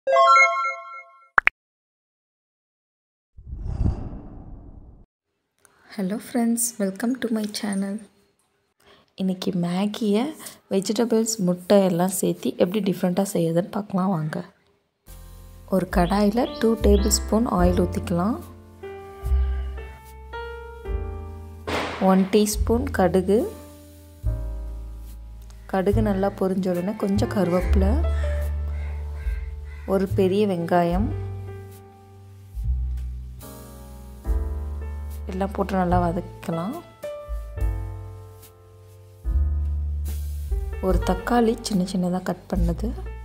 hello friends welcome to my channel இன்றைக்கி மேகியை vegetables முட்டை எல்லாம் சேர்த்து எப்படி டிஃப்ரெண்ட்டாக செய்யுதுன்னு பார்க்கலாம் வாங்க ஒரு கடாயில் டூ டேபிள் ஸ்பூன் ஆயில் ஊற்றிக்கலாம் ஒன் டீஸ்பூன் கடுகு கடுகு நல்லா பொரிஞ்ச உடனே கொஞ்சம் கருவேப்பிலை ஒரு பெரிய வெங்காயம் எல்லாம் போட்டு நல்லா வதக்கலாம் ஒரு தக்காளி சின்ன சின்னதாக கட் பண்ணது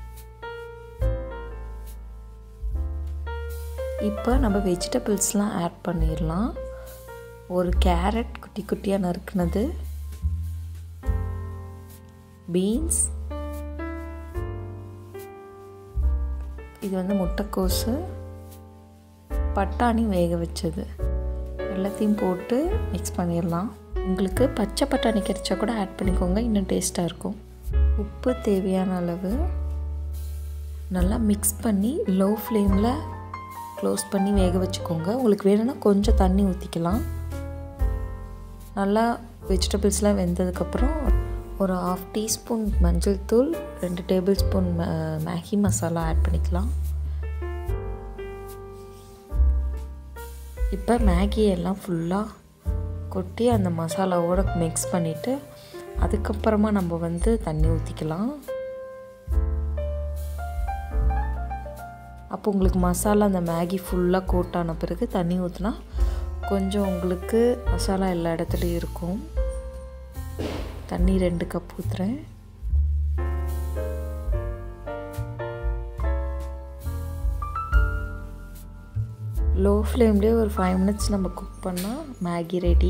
இப்போ நம்ம வெஜிடபிள்ஸ்லாம் ஆட் பண்ணிடலாம் ஒரு கேரட் குட்டி குட்டியாக நறுக்குனது பீன்ஸ் இது வந்து முட்டைக்கோஸு பட்டாணி வேக வச்சது எல்லாத்தையும் போட்டு மிக்ஸ் பண்ணிடலாம் உங்களுக்கு பச்சை பட்டாணி கிடைச்சா கூட ஆட் பண்ணிக்கோங்க இன்னும் டேஸ்ட்டாக இருக்கும் உப்பு தேவையான அளவு நல்லா மிக்ஸ் பண்ணி லோ ஃப்ளேமில் க்ளோஸ் பண்ணி வேக வச்சுக்கோங்க உங்களுக்கு வேணும்னா கொஞ்சம் தண்ணி ஊற்றிக்கலாம் நல்லா வெஜிடபிள்ஸ்லாம் வெந்ததுக்கப்புறம் ஒரு ஆஃப் டீஸ்பூன் மஞ்சள் தூள் ரெண்டு tablespoon Maggi masala add பண்ணிக்கலாம் இப்போ மேகி எல்லாம் ஃபுல்லாக கொட்டி அந்த மசாலாவோட மிக்ஸ் பண்ணிவிட்டு அதுக்கப்புறமா நம்ம வந்து தண்ணி ஊற்றிக்கலாம் அப்போ உங்களுக்கு மசாலா அந்த மேகி ஃபுல்லாக கோட்டான பிறகு தண்ணி ஊற்றினா கொஞ்சம் உங்களுக்கு மசாலா எல்லா இடத்துலையும் இருக்கும் தண்ணி ரெண்டு கப் ஊற்றுறேன் லோ ஃப்ளேம்லேயே ஒரு ஃபைவ் மினிட்ஸ் நம்ம குக் பண்ணால் மேகி ரெடி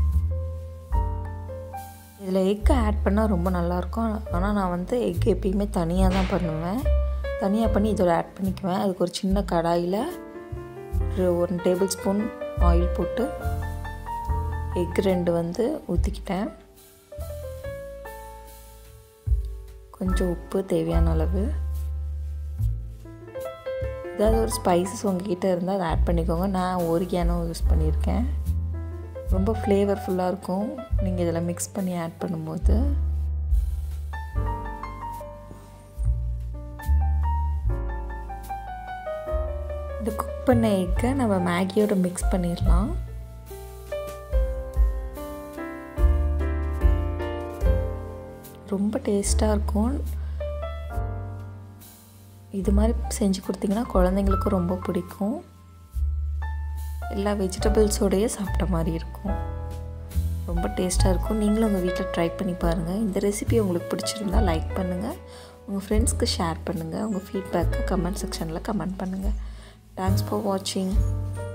இதில் எக்கு ஆட் பண்ணால் ரொம்ப நல்லாயிருக்கும் ஆனால் நான் வந்து எக் எப்பயுமே தனியாக தான் பண்ணுவேன் தனியாக பண்ணி இதோட ஆட் பண்ணிக்குவேன் அதுக்கு ஒரு சின்ன கடாயில் ஒரு ஒன் டேபிள் ஸ்பூன் ஆயில் போட்டு எக் ரெண்டு வந்து ஊற்றிக்கிட்டேன் கொஞ்சம் உப்பு தேவையான அளவு ஏதாவது ஒரு ஸ்பைசஸ் உங்ககிட்ட இருந்தால் அதை ஆட் பண்ணிக்கோங்க நான் ஓரிகானோ யூஸ் பண்ணியிருக்கேன் ரொம்ப ஃப்ளேவர்ஃபுல்லாக இருக்கும் நீங்கள் இதில் மிக்ஸ் பண்ணி ஆட் பண்ணும்போது இந்த குக் பண்ண எக்கை நம்ம மேகியோட மிக்ஸ் பண்ணிடலாம் ரொம்ப டேஸ்ட்டாக இருக்கும் இது மாதிரி செஞ்சு கொடுத்தீங்கன்னா குழந்தைங்களுக்கும் ரொம்ப பிடிக்கும் எல்லா வெஜிடபிள்ஸோடையே சாப்பிட்ட மாதிரி இருக்கும் ரொம்ப டேஸ்ட்டாக இருக்கும் நீங்களும் உங்கள் வீட்டில் ட்ரை பண்ணி பாருங்கள் இந்த ரெசிபி உங்களுக்கு பிடிச்சிருந்தா லைக் பண்ணுங்கள் உங்கள் ஃப்ரெண்ட்ஸ்க்கு ஷேர் பண்ணுங்கள் உங்கள் ஃபீட்பேக்கை கமெண்ட் செக்ஷனில் கமெண்ட் பண்ணுங்கள் தேங்க்ஸ் ஃபார் வாட்சிங்